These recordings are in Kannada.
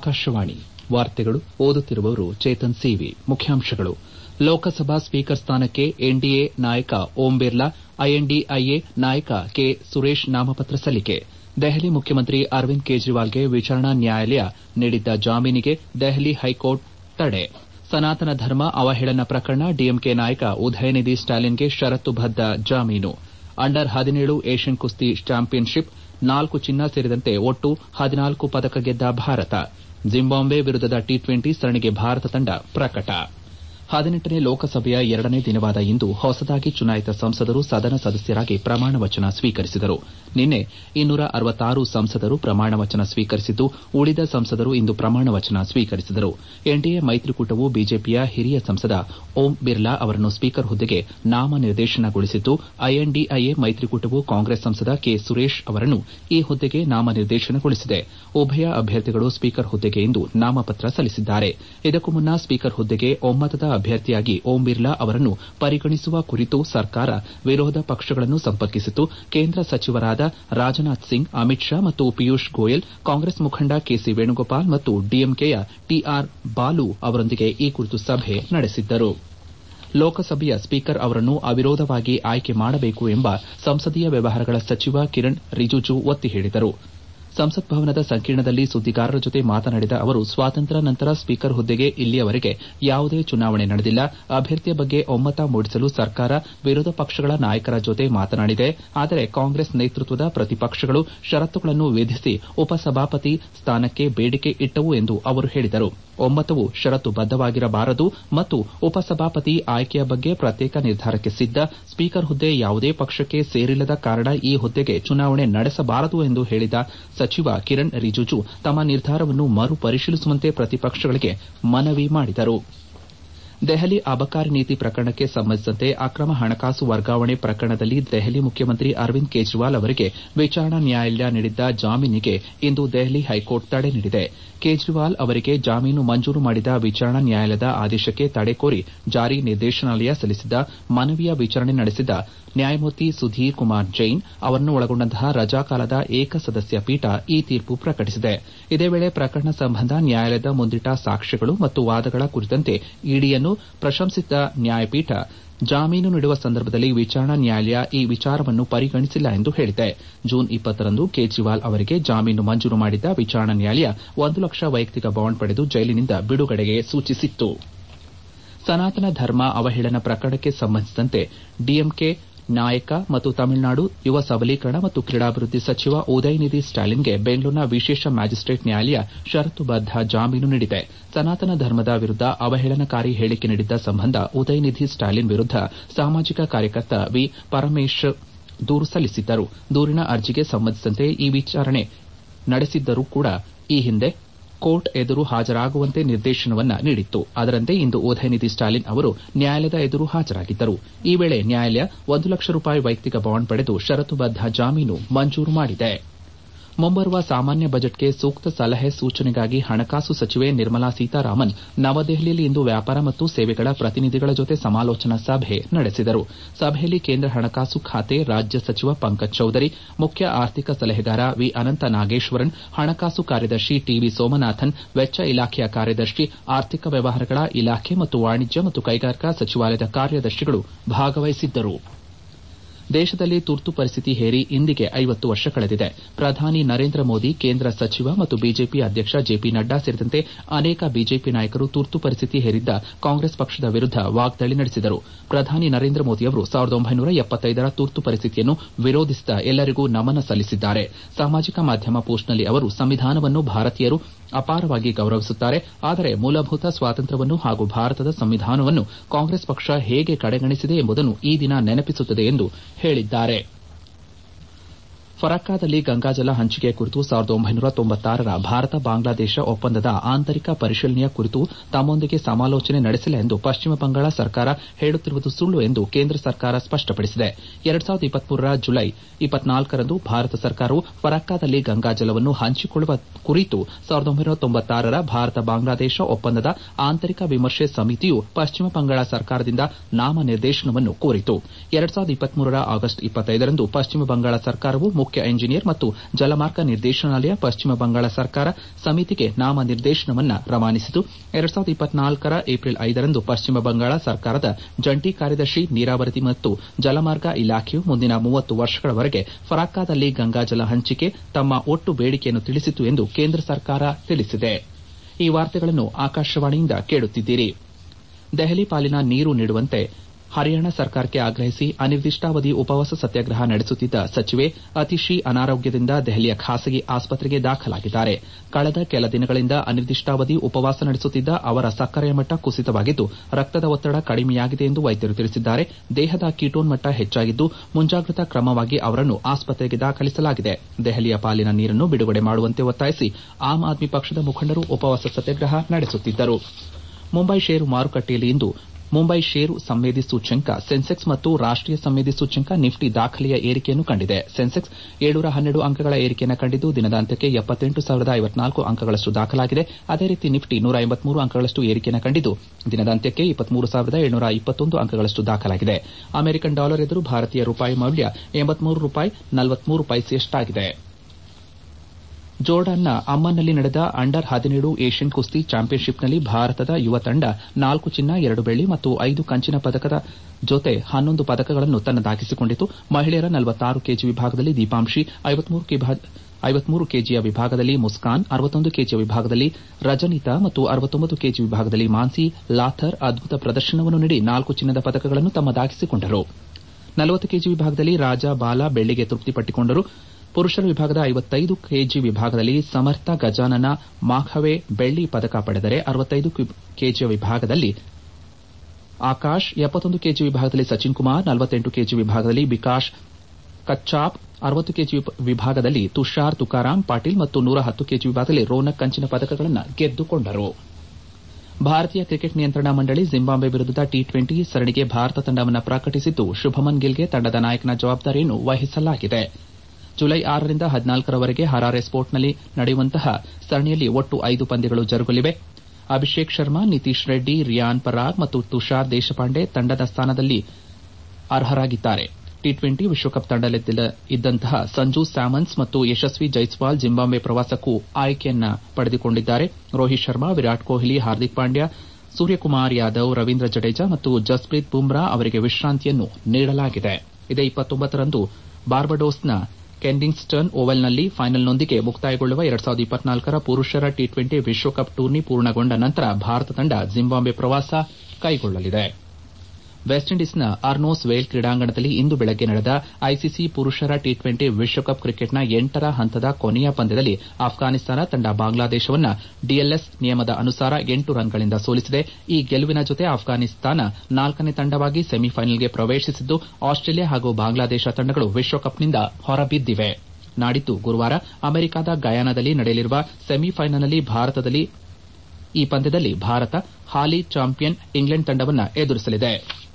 ಆಕಾಶವಾಣಿ ವಾರ್ತೆಗಳು ಓದುತ್ತಿರುವವರು ಚೇತನ್ ಸಿವಿ ಮುಖ್ಯಾಂಶಗಳು ಲೋಕಸಭಾ ಸ್ಪೀಕರ್ ಸ್ಥಾನಕ್ಕೆ ಎನ್ಡಿಎ ನಾಯಕ ಓಂ ಬಿರ್ಲಾ ಐಎನ್ಡಿಎ ನಾಯಕ ಕೆ ಸುರೇಶ್ ನಾಮಪತ್ರ ಸಲ್ಲಿಕೆ ದೆಹಲಿ ಮುಖ್ಯಮಂತ್ರಿ ಅರವಿಂದ್ ಕೇಜ್ರಿವಾಲ್ಗೆ ವಿಚಾರಣಾ ನ್ಯಾಯಾಲಯ ನೀಡಿದ್ದ ಜಾಮೀನಿಗೆ ದೆಹಲಿ ಹೈಕೋರ್ಟ್ ತಡೆ ಸನಾತನ ಧರ್ಮ ಅವಹೇಳನ ಪ್ರಕರಣ ಡಿಎಂಕೆ ನಾಯಕ ಉದಯನಿಧಿ ಸ್ಟಾಲಿನ್ಗೆ ಷರತ್ತುಬದ್ದ ಜಾಮೀನು ಅಂಡರ್ ಹದಿನೇಳು ಏಷ್ಯನ್ ಕುಸ್ತಿ ಚಾಂಪಿಯನ್ಶಿಪ್ ನಾಲ್ಕು ಚಿನ್ನ ಸೇರಿದಂತೆ ಒಟ್ಟು ಹದಿನಾಲ್ಕು ಪದಕ ಗೆದ್ದ ಭಾರತ ಜಿಂಬಾಬ್ವೆ ವಿರುದ್ದದ ಟಿ ಟ್ವೆಂಟಿ ಸರಣಿಗೆ ಭಾರತ ತಂಡ ಪ್ರಕಟ ಹದಿನೆಂಟನೇ ಲೋಕಸಭೆಯ ಎರಡನೇ ದಿನವಾದ ಇಂದು ಹೊಸದಾಗಿ ಚುನಾಯಿತ ಸಂಸದರು ಸದನ ಸದಸ್ಯರಾಗಿ ಪ್ರಮಾಣ ವಚನ ಸ್ವೀಕರಿಸಿದರು ನಿನ್ನೆ ಇನ್ನೂರ ಅರವತ್ತಾರು ಸಂಸದರು ಪ್ರಮಾಣ ವಚನ ಸ್ವೀಕರಿಸಿದ್ದು ಉಳಿದ ಸಂಸದರು ಇಂದು ಪ್ರಮಾಣ ವಚನ ಸ್ವೀಕರಿಸಿದರು ಎನ್ಡಿಎ ಮೈತ್ರಿಕೂಟವು ಬಿಜೆಪಿಯ ಹಿರಿಯ ಸಂಸದ ಓಂ ಬಿರ್ಲಾ ಅವರನ್ನು ಸ್ಪೀಕರ್ ಹುದ್ದೆಗೆ ನಾಮನಿರ್ದೇಶನಗೊಳಿಸಿದ್ದು ಐಎನ್ಡಿಎ ಮೈತ್ರಿಕೂಟವು ಕಾಂಗ್ರೆಸ್ ಸಂಸದ ಕೆ ಸುರೇಶ್ ಅವರನ್ನು ಈ ಹುದ್ದೆಗೆ ನಾಮನಿರ್ದೇಶನಗೊಳಿಸಿದೆ ಉಭಯ ಅಭ್ಯರ್ಥಿಗಳು ಸ್ಪೀಕರ್ ಹುದ್ದೆಗೆ ಇಂದು ನಾಮಪತ್ರ ಸಲ್ಲಿಸಿದ್ದಾರೆ ಇದಕ್ಕೂ ಮುನ್ನ ಸ್ಪೀಕರ್ ಹುದ್ದೆಗೆ ಒಮ್ಮತದ ಅಭ್ಯರ್ಥಿಯಾಗಿ ಓಂ ಬಿರ್ಲಾ ಅವರನ್ನು ಪರಿಗಣಿಸುವ ಕುರಿತು ಸರ್ಕಾರ ವಿರೋಧ ಪಕ್ಷಗಳನ್ನು ಸಂಪರ್ಕಿಸಿತ್ತು ಕೇಂದ್ರ ಸಚಿವರಾದ ರಾಜನಾಥ್ ಸಿಂಗ್ ಅಮಿತ್ ಶಾ ಮತ್ತು ಪಿಯೂಷ್ ಗೋಯಲ್ ಕಾಂಗ್ರೆಸ್ ಮುಖಂಡ ಕೆಸಿ ವೇಣುಗೋಪಾಲ್ ಮತ್ತು ಡಿಎಂಕೆಯ ಟಿಆರ್ ಬಾಲು ಅವರೊಂದಿಗೆ ಈ ಕುರಿತು ಸಭೆ ನಡೆಸಿದ್ದರು ಲೋಕಸಭೆಯ ಸ್ಪೀಕರ್ ಅವರನ್ನು ಅವಿರೋಧವಾಗಿ ಆಯ್ಕೆ ಮಾಡಬೇಕು ಎಂಬ ಸಂಸದೀಯ ವ್ಯವಹಾರಗಳ ಸಚಿವ ಕಿರಣ್ ರಿಜಿಜು ಒತ್ತಿ ಹೇಳಿದರು ಸಂಸತ್ ಭವನದ ಸಂಕೀರ್ಣದಲ್ಲಿ ಸುದ್ದಿಗಾರರ ಜೊತೆ ಮಾತನಾಡಿದ ಅವರು ಸ್ವಾತಂತ್ರ್ಯ ನಂತರ ಸ್ಪೀಕರ್ ಹುದ್ದೆಗೆ ಇಲ್ಲಿಯವರೆಗೆ ಯಾವುದೇ ಚುನಾವಣೆ ನಡೆದಿಲ್ಲ ಅಭ್ಯರ್ಥಿಯ ಬಗ್ಗೆ ಒಮ್ಮತ ಮೂಡಿಸಲು ಸರ್ಕಾರ ವಿರೋಧ ಪಕ್ಷಗಳ ನಾಯಕರ ಜೊತೆ ಮಾತನಾಡಿದೆ ಆದರೆ ಕಾಂಗ್ರೆಸ್ ನೇತೃತ್ವದ ಪ್ರತಿಪಕ್ಷಗಳು ಷರತ್ತುಗಳನ್ನು ವಿಧಿಸಿ ಉಪಸಭಾಪತಿ ಸ್ಥಾನಕ್ಕೆ ಬೇಡಿಕೆ ಇಟ್ಟವು ಎಂದು ಅವರು ಹೇಳಿದರು ಒಮ್ಮತವು ಷರತ್ತುಬದ್ದವಾಗಿರಬಾರದು ಮತ್ತು ಉಪಸಭಾಪತಿ ಆಯ್ಕೆಯ ಬಗ್ಗೆ ಪ್ರತ್ಯೇಕ ನಿರ್ಧಾರಕ್ಕೆ ಸಿದ್ದ ಸ್ಪೀಕರ್ ಹುದ್ದೆ ಯಾವುದೇ ಪಕ್ಷಕ್ಕೆ ಸೇರಿಲ್ಲದ ಕಾರಣ ಈ ಹುದ್ದೆಗೆ ಚುನಾವಣೆ ನಡೆಸಬಾರದು ಎಂದು ಹೇಳಿದ ಸಚಿವ ಕಿರಣ್ ರಿಜಿಜು ತಮ್ಮ ನಿರ್ಧಾರವನ್ನು ಮರು ಪರಿಶೀಲಿಸುವಂತೆ ಪ್ರತಿಪಕ್ಷಗಳಿಗೆ ಮನವಿ ಮಾಡಿದರು ದೆಹಲಿ ಅಬಕಾರಿ ನೀತಿ ಪ್ರಕರಣಕ್ಕೆ ಸಂಬಂಧಿಸಿದಂತೆ ಅಕ್ರಮ ಹಣಕಾಸು ವರ್ಗಾವಣೆ ಪ್ರಕರಣದಲ್ಲಿ ದೆಹಲಿ ಮುಖ್ಯಮಂತ್ರಿ ಅರವಿಂದ್ ಕೇಜ್ರಿವಾಲ್ ಅವರಿಗೆ ವಿಚಾರಣಾ ನ್ಯಾಯಾಲಯ ನೀಡಿದ್ದ ಜಾಮೀನಿಗೆ ಇಂದು ದೆಹಲಿ ಹೈಕೋರ್ಟ್ ತಡೆ ನೀಡಿದೆ ಕೇಜ್ರಿವಾಲ್ ಅವರಿಗೆ ಜಾಮೀನು ಮಂಜೂರು ಮಾಡಿದ ವಿಚಾರಣಾ ನ್ಯಾಯಾಲಯದ ಆದೇಶಕ್ಕೆ ತಡೆ ಕೋರಿ ಜಾರಿ ನಿರ್ದೇಶನಾಲಯ ಸಲ್ಲಿಸಿದ್ದ ಮನವಿಯ ವಿಚಾರಣೆ ನಡೆಸಿದ ನ್ಯಾಯಮೂರ್ತಿ ಸುಧೀರ್ ಕುಮಾರ್ ಜೈನ್ ಅವರನ್ನು ಒಳಗೊಂಡಂತಹ ರಜಾಕಾಲದ ಏಕಸದಸ್ಯ ಪೀಠ ಈ ತೀರ್ಪು ಪ್ರಕಟಿಸಿದೆ ಇದೇ ವೇಳೆ ಪ್ರಕರಣ ಸಂಬಂಧ ನ್ಯಾಯಾಲಯದ ಮುಂದಿಟ್ಟ ಸಾಕ್ಷ್ಯಗಳು ಮತ್ತು ವಾದಗಳ ಕುರಿತಂತೆ ಇಡಿಯನ್ನು ಪ್ರಶಂಸಿಸಿದ ನ್ಯಾಯಪೀಠ ಜಾಮೀನು ನೀಡುವ ಸಂದರ್ಭದಲ್ಲಿ ವಿಚಾರಣಾ ನ್ಯಾಯಾಲಯ ಈ ವಿಚಾರವನ್ನು ಪರಿಗಣಿಸಿಲ್ಲ ಎಂದು ಹೇಳಿದೆ ಜೂನ್ ಇಪ್ಪತ್ತರಂದು ಕೇಜ್ರಿವಾಲ್ ಅವರಿಗೆ ಜಾಮೀನು ಮಂಜೂರು ಮಾಡಿದ್ದ ವಿಚಾರಣಾ ನ್ಯಾಯಾಲಯ ಒಂದು ಲಕ್ಷ ವೈಯಕ್ತಿಕ ಬಾಂಡ್ ಪಡೆದು ಜೈಲಿನಿಂದ ಬಿಡುಗಡೆಗೆ ಸೂಚಿಸಿತ್ತು ಸನಾತನ ಧರ್ಮ ಅವಹೇಳನ ಪ್ರಕರಣಕ್ಕೆ ಸಂಬಂಧಿಸಿದಂತೆ ಡಿಎಂಕೆ ನಾಯಕ ಮತ್ತು ತಮಿಳುನಾಡು ಯುವ ಸಬಲೀಕರಣ ಮತ್ತು ಕ್ರೀಡಾಭಿವೃದ್ಧಿ ಸಚಿವ ಉದಯನಿಧಿ ಸ್ಟಾಲಿನ್ಗೆ ಬೆಂಗಳೂರಿನ ವಿಶೇಷ ಮ್ಯಾಜಿಸ್ಟೇಟ್ ನ್ಯಾಯಾಲಯ ಷರತ್ತುಬದ್ದ ಜಾಮೀನು ನೀಡಿದೆ ಸನಾತನ ಧರ್ಮದ ವಿರುದ್ದ ಅವಹೇಳನಕಾರಿ ಹೇಳಿಕೆ ನೀಡಿದ್ದ ಸಂಬಂಧ ಉದಯನಿಧಿ ಸ್ಟಾಲಿನ್ ವಿರುದ್ದ ಸಾಮಾಜಿಕ ಕಾರ್ಯಕರ್ತ ವಿ ಪರಮೇಶ್ ದೂರು ಸಲ್ಲಿಸಿದ್ದರು ದೂರಿನ ಅರ್ಜಿಗೆ ಸಂಬಂಧಿಸಿದಂತೆ ಈ ವಿಚಾರಣೆ ನಡೆಸಿದ್ದರೂ ಕೂಡ ಈ ಹಿಂದೆ ಕೋರ್ಟ್ ಎದುರು ಹಾಜರಾಗುವಂತೆ ನಿರ್ದೇಶನವನ್ನ ನೀಡಿತ್ತು ಅದರಂತೆ ಇಂದು ಉದಯನಿಧಿ ಸ್ಟಾಲಿನ್ ಅವರು ನ್ಯಾಯಾಲಯದ ಎದುರು ಹಾಜರಾಗಿದ್ದರು ಈ ವೇಳೆ ನ್ಯಾಯಾಲಯ ಒಂದು ಲಕ್ಷ ರೂಪಾಯಿ ವೈಯಕ್ತಿಕ ಬಾಂಡ್ ಪಡೆದು ಷರತ್ತುಬದ್ದ ಜಾಮೀನು ಮಂಜೂರು ಮಾಡಿದೆ ಮುಂಬರುವ ಸಾಮಾನ್ಯ ಬಜೆಟ್ಗೆ ಸೂಕ್ತ ಸಲಹೆ ಸೂಚನೆಗಾಗಿ ಹಣಕಾಸು ಸಚಿವೆ ನಿರ್ಮಲಾ ಸೀತಾರಾಮನ್ ನವದೆಹಲಿಯಲ್ಲಿ ಇಂದು ವ್ಯಾಪಾರ ಮತ್ತು ಸೇವೆಗಳ ಪ್ರತಿನಿಧಿಗಳ ಜೊತೆ ಸಮಾಲೋಚನಾ ಸಭೆ ನಡೆಸಿದರು ಸಭೆಯಲ್ಲಿ ಕೇಂದ್ರ ಹಣಕಾಸು ಖಾತೆ ರಾಜ್ಯ ಸಚಿವ ಪಂಕಜ್ ಚೌಧರಿ ಮುಖ್ಯ ಆರ್ಥಿಕ ಸಲಹೆಗಾರ ವಿ ಅನಂತ ನಾಗೇಶ್ವರನ್ ಹಣಕಾಸು ಕಾರ್ಯದರ್ಶಿ ಟಿವಿ ಸೋಮನಾಥನ್ ವೆಚ್ಚ ಇಲಾಖೆಯ ಕಾರ್ಯದರ್ಶಿ ಆರ್ಥಿಕ ವ್ಯವಹಾರಗಳ ಇಲಾಖೆ ಮತ್ತು ವಾಣಿಜ್ಯ ಮತ್ತು ಕೈಗಾರಿಕಾ ಸಚಿವಾಲಯದ ಕಾರ್ಯದರ್ಶಿಗಳು ಭಾಗವಹಿಸಿದ್ದರು ದೇಶದಲ್ಲಿ ತುರ್ತು ಪರಿಸ್ಥಿತಿ ಹೇರಿ ಇಂದಿಗೆ ಐವತ್ತು ವರ್ಷ ಕಳೆದಿದೆ ಪ್ರಧಾನಿ ನರೇಂದ್ರ ಮೋದಿ ಕೇಂದ್ರ ಸಚಿವ ಮತ್ತು ಬಿಜೆಪಿ ಅಧ್ಯಕ್ಷ ಜೆಪಿ ನಡ್ಡಾ ಸೇರಿದಂತೆ ಅನೇಕ ಬಿಜೆಪಿ ನಾಯಕರು ತುರ್ತು ಪರಿಸ್ಥಿತಿ ಹೇರಿದ್ದ ಕಾಂಗ್ರೆಸ್ ಪಕ್ಷದ ವಿರುದ್ದ ವಾಗ್ದಾಳಿ ನಡೆಸಿದರು ಪ್ರಧಾನಿ ನರೇಂದ್ರ ಮೋದಿ ಅವರು ಸಾವಿರದ ಒಂಬೈನೂರ ಎಪ್ಪತ್ತೈದರ ತುರ್ತು ಪರಿಸ್ಥಿತಿಯನ್ನು ವಿರೋಧಿಸಿದ ಎಲ್ಲರಿಗೂ ನಮನ ಸಲ್ಲಿಸಿದ್ದಾರೆ ಸಾಮಾಜಿಕ ಮಾಧ್ಯಮ ಪೋಸ್ಟ್ನಲ್ಲಿ ಅವರು ಸಂವಿಧಾನವನ್ನು ಭಾರತೀಯರು ಅಪಾರವಾಗಿ ಗೌರವಿಸುತ್ತಾರೆ ಆದರೆ ಮೂಲಭೂತ ಸ್ವಾತಂತ್ರ್ಯವನ್ನು ಹಾಗೂ ಭಾರತದ ಸಂವಿಧಾನವನ್ನು ಕಾಂಗ್ರೆಸ್ ಪಕ್ಷ ಹೇಗೆ ಕಡೆಗಣಿಸಿದೆ ಎಂಬುದನ್ನು ಈ ದಿನ ನೆನಪಿಸುತ್ತದೆ ಎಂದು ಹೇಳಿದ್ದಾರೆ ಫರಕ್ಕಾದಲ್ಲಿ ಗಂಗಾಜಲ ಹಂಚಿಕೆ ಕುರಿತು ಸಾವಿರದ ಒಂಬೈನೂರ ತೊಂಬತ್ತಾರರ ಭಾರತ ಬಾಂಗ್ಲಾದೇಶ ಒಪ್ಪಂದದ ಆಂತರಿಕ ಪರಿಶೀಲನೆಯ ಕುರಿತು ತಮ್ಮೊಂದಿಗೆ ಸಮಾಲೋಚನೆ ನಡೆಸಿಲ್ಲ ಎಂದು ಪಶ್ಚಿಮ ಬಂಗಾಳ ಸರ್ಕಾರ ಹೇಳುತ್ತಿರುವುದು ಸುಳ್ಳು ಎಂದು ಕೇಂದ್ರ ಸರ್ಕಾರ ಸ್ಪಷ್ಟಪಡಿಸಿದೆ ಎರಡ್ ಸಾವಿರದ ಇಪ್ಪತ್ಮೂರರ ಜುಲೈ ಇಪ್ಪತ್ನಾಲ್ಕರಂದು ಭಾರತ ಸರ್ಕಾರವು ಫರಕ್ಕಾದಲ್ಲಿ ಗಂಗಾಜಲವನ್ನು ಹಂಚಿಕೊಳ್ಳುವ ಕುರಿತು ಸಾವಿರದ ಒಂಬೈನೂರ ತೊಂಬತ್ತಾರರ ಭಾರತ ಬಾಂಗ್ಲಾದೇಶ ಒಪ್ಪಂದದ ಆಂತರಿಕ ವಿಮರ್ಶೆ ಸಮಿತಿಯು ಪಶ್ಚಿಮ ಬಂಗಾಳ ಸರ್ಕಾರದಿಂದ ನಾಮನಿರ್ದೇಶನವನ್ನು ಕೋರಿತು ಎರಡ್ ಸಾವಿರದ ಇಪ್ಪತ್ಮೂರರ ಆಗಸ್ಟ್ ಇಪ್ಪತ್ತೈದರಂದು ಪಶ್ಚಿಮ ಬಂಗಾಳ ಸರ್ಕಾರವು ಮುಖ್ಯ ಎಂಜಿನಿಯರ್ ಮತ್ತು ಜಲಮಾರ್ಗ ನಿರ್ದೇಶನಾಲಯ ಪಶ್ಚಿಮ ಬಂಗಾಳ ಸರ್ಕಾರ ಸಮಿತಿಗೆ ನಾಮನಿರ್ದೇಶನವನ್ನು ರವಾನಿಸಿತು ಎರಡ್ ಸಾವಿರದ ಇಪ್ಪತ್ನಾಲ್ಕರ ಏಪ್ರಿಲ್ ಐದರಂದು ಪಶ್ಚಿಮ ಬಂಗಾಳ ಸರ್ಕಾರದ ಜಂಟಿ ಕಾರ್ಯದರ್ಶಿ ನೀರಾವರಿ ಮತ್ತು ಜಲಮಾರ್ಗ ಇಲಾಖೆಯು ಮುಂದಿನ ಮೂವತ್ತು ವರ್ಷಗಳವರೆಗೆ ಫರಾಕ್ಕಾದಲ್ಲಿ ಗಂಗಾಜಲ ಹಂಚಿಕೆ ತಮ್ಮ ಒಟ್ಟು ಬೇಡಿಕೆಯನ್ನು ತಿಳಿಸಿತು ಎಂದು ಕೇಂದ್ರ ಸರ್ಕಾರ ತಿಳಿಸಿದೆ ಈ ವಾರ್ತೆಗಳನ್ನು ಆಕಾಶವಾಣಿಯಿಂದ ಕೇಳುತ್ತಿದ್ದೀರಿ ದೆಹಲಿ ಪಾಲಿನ ನೀರು ನೀಡುವಂತೆ ಹರಿಯಾಣ ಸರ್ಕಾರಕ್ಕೆ ಆಗ್ರಹಿಸಿ ಅನಿರ್ದಿಷ್ಟಾವಧಿ ಉಪವಾಸ ಸತ್ಯಾಗ್ರಹ ನಡೆಸುತ್ತಿದ್ದ ಸಚಿವೆ ಅತಿಶಿ ಅನಾರೋಗ್ಯದಿಂದ ದೆಹಲಿಯ ಖಾಸಗಿ ಆಸ್ಪತ್ರೆಗೆ ದಾಖಲಾಗಿದ್ದಾರೆ ಕಳೆದ ಕೆಲ ದಿನಗಳಿಂದ ಅನಿರ್ದಿಷ್ಟಾವಧಿ ಉಪವಾಸ ನಡೆಸುತ್ತಿದ್ದ ಅವರ ಸಕ್ಕರೆಯ ಮಟ್ಟ ಕುಸಿತವಾಗಿದ್ದು ರಕ್ತದ ಒತ್ತಡ ಕಡಿಮೆಯಾಗಿದೆ ಎಂದು ವೈದ್ಯರು ತಿಳಿಸಿದ್ದಾರೆ ದೇಹದ ಕೀಟೋನ್ ಮಟ್ಟ ಹೆಚ್ಚಾಗಿದ್ದು ಮುಂಜಾಗ್ರತಾ ಕ್ರಮವಾಗಿ ಅವರನ್ನು ಆಸ್ಪತ್ರೆಗೆ ದಾಖಲಿಸಲಾಗಿದೆ ದೆಹಲಿಯ ಪಾಲಿನ ನೀರನ್ನು ಬಿಡುಗಡೆ ಮಾಡುವಂತೆ ಒತ್ತಾಯಿಸಿ ಆಮ್ ಆದ್ಮಿ ಪಕ್ಷದ ಮುಖಂಡರು ಉಪವಾಸ ಸತ್ಯಾಗ್ರಹ ನಡೆಸುತ್ತಿದ್ದರು ಮುಂಬೈ ಷೇರು ಮಾರುಕಟ್ಟೆಯಲ್ಲಿ ಇಂದು ಮುಂಬೈ ಷೇರು ಸಂವೇದಿ ಸೂಚ್ಯಂಕ ಸೆನ್ಸೆಕ್ಸ್ ಮತ್ತು ರಾಷ್ಟೀಯ ಸಂವೇದಿ ಸೂಚ್ಯಂಕ ನಿಫ್ಟಿ ದಾಖಲೆಯ ಏರಿಕೆಯನ್ನು ಕಂಡಿದೆ ಸೆನ್ಸೆಕ್ಸ್ ಏಳ್ನೂರ ಹನ್ನೆರಡು ಅಂಕಗಳ ಏರಿಕೆಯನ್ನು ಕಂಡಿದ್ದು ದಿನದಾಂತ್ಯಕ್ಕೆ ಎಪ್ಪತ್ತೆಂಟು ಸಾವಿರದ ಐವತ್ನಾಲ್ಕು ಅಂಕಗಳಷ್ಟು ದಾಖಲಾಗಿದೆ ಅದೇ ರೀತಿ ನಿಫ್ಟಿ ನೂರ ಎಂಬತ್ಮೂರು ಅಂಕಗಳಷ್ಟು ಏರಿಕೆಯನ್ನು ಕಂಡಿದ್ದು ದಿನದಾಂತ್ಯಕ್ಕೆ ಇಪ್ಪತ್ಮೂರು ಸಾವಿರದ ಏಳ್ನೂರ ಇಪ್ಪತ್ತೊಂದು ಅಂಕಗಳಷ್ಟು ದಾಖಲಾಗಿದೆ ಅಮೆರಿಕನ್ ಡಾಲರ್ ಎದುರು ಭಾರತೀಯ ರೂಪಾಯಿ ಮೌಲ್ಯ ಎಂಬತ್ಮೂರು ರೂಪಾಯಿ ನಲವತ್ಮೂರು ಪೈಸೆಯಷ್ಟಾಗಿದೆ ಜೋರ್ಡಾನ್ನ ಅಮ್ಮನ್ನಲ್ಲಿ ನಡೆದ ಅಂಡರ್ ಹದಿನೇಳು ಏಷ್ಯನ್ ಕುಸ್ತಿ ಚಾಂಪಿಯನ್ಶಿಪ್ನಲ್ಲಿ ಭಾರತದ ಯುವ ತಂಡ ನಾಲ್ಕು ಚಿನ್ನ ಎರಡು ಬೆಳ್ಳಿ ಮತ್ತು ಐದು ಕಂಚಿನ ಪದಕದ ಜೊತೆ ಹನ್ನೊಂದು ಪದಕಗಳನ್ನು ತನ್ನದಾಗಿಸಿಕೊಂಡಿತು ಮಹಿಳೆಯರ ನಲವತ್ತಾರು ಕೆಜಿ ವಿಭಾಗದಲ್ಲಿ ದೀಪಾಂಶಿ ಐವತ್ಮೂರು ಕೆಜಿಯ ವಿಭಾಗದಲ್ಲಿ ಮುಸ್ಕಾನ್ ಅರವತ್ತೊಂದು ಕೆಜಿಯ ವಿಭಾಗದಲ್ಲಿ ರಜನಿತಾ ಮತ್ತು ಅರವತ್ತೊಂಬತ್ತು ಕೆಜಿ ವಿಭಾಗದಲ್ಲಿ ಮಾನ್ಸಿ ಲಾಥರ್ ಅದ್ಭುತ ಪ್ರದರ್ಶನವನ್ನು ನೀಡಿ ನಾಲ್ಕು ಚಿನ್ನದ ಪದಕಗಳನ್ನು ತಮ್ಮದಾಗಿಸಿಕೊಂಡರು ನಲವತ್ತು ಕೆಜಿ ವಿಭಾಗದಲ್ಲಿ ರಾಜಾ ಬಾಲಾ ಬೆಳ್ಳಿಗೆ ತೃಪ್ತಿಪಟ್ಟುಕೊಂಡರು ಪುರುಷರ ವಿಭಾಗದ ಐವತ್ತೈದು ಕೆಜಿ ವಿಭಾಗದಲ್ಲಿ ಸಮರ್ಥ ಗಜಾನನ ಮಾಖವೆ ಬೆಳ್ಳಿ ಪದಕ ಪಡೆದರೆ ಅರವತ್ತೈದು ಕೆಜಿಯ ವಿಭಾಗದಲ್ಲಿ ಆಕಾಶ್ ಎಪ್ಪತ್ತೊಂದು ಕೆಜಿ ವಿಭಾಗದಲ್ಲಿ ಸಚಿನ್ ಕುಮಾರ್ ನಲವತ್ತೆಂಟು ಕೆಜಿ ವಿಭಾಗದಲ್ಲಿ ಬಿಕಾಶ್ ಕಚ್ಚಾಪ್ ಅರವತ್ತು ಕೆಜಿ ವಿಭಾಗದಲ್ಲಿ ತುಷಾರ್ ತುಕಾರಾಂ ಪಾಟೀಲ್ ಮತ್ತು ನೂರ ಹತ್ತು ಕೆಜಿ ವಿಭಾಗದಲ್ಲಿ ರೋನಕ್ ಕಂಚಿನ ಪದಕಗಳನ್ನು ಗೆದ್ದುಕೊಂಡರು ಭಾರತೀಯ ಕ್ರಿಕೆಟ್ ನಿಯಂತ್ರಣ ಮಂಡಳಿ ಜಿಂಬಾಬ್ವೆ ವಿರುದ್ದದ ಟಿ ಟ್ವೆಂಟಿ ಸರಣಿಗೆ ಭಾರತ ತಂಡವನ್ನು ಪ್ರಕಟಿಸಿದ್ದು ಶುಭಮನ್ ಗಿಲ್ಗೆ ತಂಡದ ನಾಯಕನ ಜವಾಬ್ದಾರಿಯನ್ನು ವಹಿಸಲಾಗಿದೆ ಜುಲೈ ಆರರಿಂದ ಹದಿನಾಲ್ಕರವರೆಗೆ ಹರಾರೆ ಸ್ಪೋರ್ಟ್ನಲ್ಲಿ ನಡೆಯುವಂತಹ ಸರಣಿಯಲ್ಲಿ ಒಟ್ಟು ಐದು ಪಂದ್ಯಗಳು ಜರುಗಲಿವೆ ಅಭಿಷೇಕ್ ಶರ್ಮಾ ನಿತೀಶ್ ರೆಡ್ಡಿ ರಿಯಾನ್ ಪರಾಗ್ ಮತ್ತು ತುಷಾರ್ ದೇಶಪಾಂಡೆ ತಂಡದ ಸ್ಥಾನದಲ್ಲಿ ಅರ್ಹರಾಗಿದ್ದಾರೆ ಟಿ ಟ್ವೆಂಟಿ ವಿಶ್ವಕಪ್ ತಂಡದಲ್ಲಿದ್ದಂತಹ ಸಂಜು ಸ್ಯಾಮನ್ಸ್ ಮತ್ತು ಯಶಸ್ವಿ ಜೈಸ್ವಾಲ್ ಜಿಂಬಾಬ್ವೆ ಪ್ರವಾಸಕ್ಕೂ ಆಯ್ಕೆಯನ್ನ ಪಡೆದುಕೊಂಡಿದ್ದಾರೆ ರೋಹಿತ್ ಶರ್ಮಾ ವಿರಾಟ್ ಕೊಹ್ಲಿ ಹಾರ್ದಿಕ್ ಪಾಂಡ್ಯ ಸೂರ್ಯಕುಮಾರ್ ಯಾದವ್ ರವೀಂದ್ರ ಜಡೇಜಾ ಮತ್ತು ಜಸ್ಪ್ರೀತ್ ಬುಮ್ರಾ ಅವರಿಗೆ ವಿಶ್ರಾಂತಿಯನ್ನು ನೀಡಲಾಗಿದೆ ಇದೇ ಇಪ್ಪತ್ತೊಂಬತ್ತರಂದು ಬಾರ್ಬಡೋಸ್ನ ಕೆನ್ನಿಂಗ್ಸ್ಟನ್ ಓವಲ್ನಲ್ಲಿ ಫೈನಲ್ನೊಂದಿಗೆ ಮುಕ್ತಾಯಗೊಳ್ಳುವ ಎರಡ್ ಸಾವಿರದ ಇಪ್ಪತ್ನಾಲ್ಕರ ಪುರುಷರ ಟಿ ಟ್ವೆಂಟಿ ವಿಶ್ವಕಪ್ ಟೂರ್ನಿ ಪೂರ್ಣಗೊಂಡ ನಂತರ ಭಾರತ ತಂಡ ಜಿಂಬಾಬ್ವೆ ಪ್ರವಾಸ ಕೈಗೊಳ್ಳಲಿದೆ ವೆಸ್ಟ್ ಇಂಡೀಸ್ನ ಅರ್ನೋಸ್ ವೇಲ್ ಕ್ರೀಡಾಂಗಣದಲ್ಲಿ ಇಂದು ಬೆಳಗ್ಗೆ ನಡೆದ ಐಸಿಸಿ ಪುರುಷರ ಟಿ ಟ್ವೆಂಟಿ ವಿಶ್ವಕಪ್ ಕ್ರಿಕೆಟ್ನ ಎಂಟರ ಹಂತದ ಕೊನೆಯ ಪಂದ್ಯದಲ್ಲಿ ಅಫ್ಘಾನಿಸ್ತಾನ ತಂಡ ಬಾಂಗ್ಲಾದೇಶವನ್ನು ಡಿಎಲ್ಎಸ್ ನಿಯಮದ ಅನುಸಾರ ಎಂಟು ರನ್ಗಳಿಂದ ಸೋಲಿಸಿದೆ ಈ ಗೆಲುವಿನ ಜೊತೆ ಅಫ್ಘಾನಿಸ್ತಾನ ನಾಲ್ಕನೇ ತಂಡವಾಗಿ ಸೆಮಿಫೈನಲ್ಗೆ ಪ್ರವೇಶಿಸಿದ್ದು ಆಸ್ಟ್ರೇಲಿಯಾ ಹಾಗೂ ಬಾಂಗ್ಲಾದೇಶ ತಂಡಗಳು ವಿಶ್ವಕಪ್ನಿಂದ ಹೊರಬಿದ್ದಿವೆ ನಾಡಿದ್ದು ಗುರುವಾರ ಅಮೆರಿಕದ ಗಯಾನಾದಲ್ಲಿ ನಡೆಯಲಿರುವ ಸೆಮಿಫೈನಲ್ನಲ್ಲಿ ಭಾರತದಲ್ಲಿ ಈ ಪಂದ್ಯದಲ್ಲಿ ಭಾರತ ಹಾಲಿ ಚಾಂಪಿಯನ್ ಇಂಗ್ಲೆಂಡ್ ತಂಡವನ್ನು ಎದುರಿಸಲಿದೆ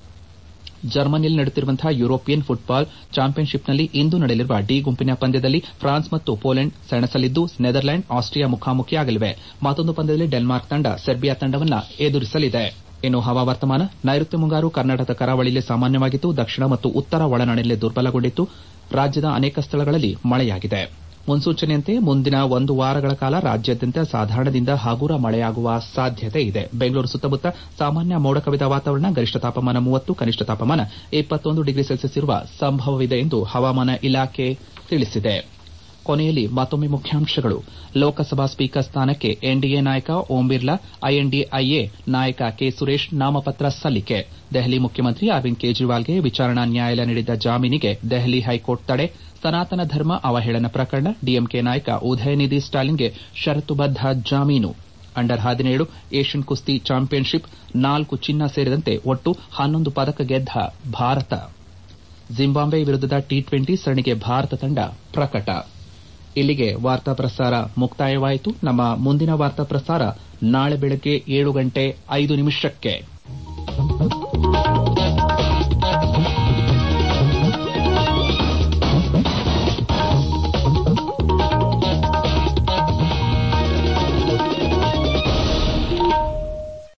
ಜರ್ಮನಿಯಲ್ಲಿ ನಡೆಯುತ್ತಿರುವಂತಹ ಯುರೋಪಿಯನ್ ಫುಟ್ಬಾಲ್ ಚಾಂಪಿಯನ್ಶಿಪ್ನಲ್ಲಿ ಇಂದು ನಡೆಯಲಿರುವ ಡಿ ಗುಂಪಿನ ಪಂದ್ಯದಲ್ಲಿ ಫ್ರಾನ್ಸ್ ಮತ್ತು ಪೋಲೆಂಡ್ ಸೆಣಸಲಿದ್ದು ನೆದರ್ಲ್ಯಾಂಡ್ ಆಸ್ಟ್ರಿಯಾ ಮುಖಾಮುಖಿಯಾಗಲಿವೆ ಮತ್ತೊಂದು ಪಂದ್ಯದಲ್ಲಿ ಡೆನ್ಮಾರ್ಕ್ ತಂಡ ಸೆರ್ಬಿಯಾ ತಂಡವನ್ನು ಎದುರಿಸಲಿದೆ ಇನ್ನು ಹವಾವರ್ತಮಾನ ನೈಋತ್ಯ ಮುಂಗಾರು ಕರ್ನಾಟಕದ ಕರಾವಳಿಯಲ್ಲಿ ಸಾಮಾನ್ಯವಾಗಿದ್ದು ದಕ್ಷಿಣ ಮತ್ತು ಉತ್ತರ ಒಳನಾಡಿನಲ್ಲಿ ದುರ್ಬಲಗೊಂಡಿದ್ದು ರಾಜ್ಯದ ಅನೇಕ ಸ್ಥಳಗಳಲ್ಲಿ ಮಳೆಯಾಗಿದೆ ಮುನ್ಸೂಚನೆಯಂತೆ ಮುಂದಿನ ಒಂದು ವಾರಗಳ ಕಾಲ ರಾಜ್ಯಾದ್ಯಂತ ಸಾಧಾರಣದಿಂದ ಹಗುರ ಮಳೆಯಾಗುವ ಸಾಧ್ಯತೆ ಇದೆ ಬೆಂಗಳೂರು ಸುತ್ತಮುತ್ತ ಸಾಮಾನ್ಯ ಮೋಡ ಕವಿದ ವಾತಾವರಣ ಗರಿಷ್ಠ ತಾಪಮಾನ ಮೂವತ್ತು ಕನಿಷ್ಠ ತಾಪಮಾನ ಇಪ್ಪತ್ತೊಂದು ಡಿಗ್ರಿ ಸೆಲ್ಸಿಯಸ್ ಇರುವ ಸಂಭವವಿದೆ ಎಂದು ಹವಾಮಾನ ಇಲಾಖೆ ತಿಳಿಸಿದೆ ಕೊನೆಯಲ್ಲಿ ಮತ್ತೊಮ್ಮೆ ಮುಖ್ಯಾಂಶಗಳು ಲೋಕಸಭಾ ಸ್ಪೀಕರ್ ಸ್ಥಾನಕ್ಕೆ ಎನ್ಡಿಎ ನಾಯಕ ಓಂ ಬಿರ್ಲಾ ಐಎನ್ಡಿಐಎ ನಾಯಕ ಕೆ ಸುರೇಶ್ ನಾಮಪತ್ರ ಸಲ್ಲಿಕೆ ದೆಹಲಿ ಮುಖ್ಯಮಂತ್ರಿ ಅರವಿಂದ್ ಕೇಜ್ರಿವಾಲ್ಗೆ ವಿಚಾರಣಾ ನ್ಯಾಯಾಲಯ ನೀಡಿದ್ದ ಜಾಮೀನಿಗೆ ದೆಹಲಿ ಹೈಕೋರ್ಟ್ ತಡೆ ಸನಾತನ ಧರ್ಮ ಅವಹೇಳನ ಪ್ರಕರಣ ಡಿಎಂಕೆ ನಾಯಕ ಉದಯನಿಧಿ ಸ್ಟಾಲಿನ್ಗೆ ಷರತ್ತುಬದ್ದ ಜಾಮೀನು ಅಂಡರ್ ಹದಿನೇಳು ಏಷ್ಯನ್ ಕುಸ್ತಿ ಚಾಂಪಿಯನ್ಶಿಪ್ ನಾಲ್ಕು ಚಿನ್ನ ಸೇರಿದಂತೆ ಒಟ್ಟು ಹನ್ನೊಂದು ಪದಕ ಗೆದ್ದ ಭಾರತ ಜಿಂಬಾಬ್ವೆ ವಿರುದ್ದದ ಟಿ ಟ್ವೆಂಟಿ ಸರಣಿಗೆ ಭಾರತ ತಂಡ ಪ್ರಕಟ ಇಲ್ಲಿಗೆ ವಾರ್ತಾ ಪ್ರಸಾರ ಮುಕ್ತಾಯವಾಯಿತು ನಮ್ಮ ಮುಂದಿನ ವಾರ್ತಾ ಪ್ರಸಾರ ನಾಳೆ ಬೆಳಗ್ಗೆ ಏಳು ಗಂಟೆ ಐದು ನಿಮಿಷಕ್ಕೆ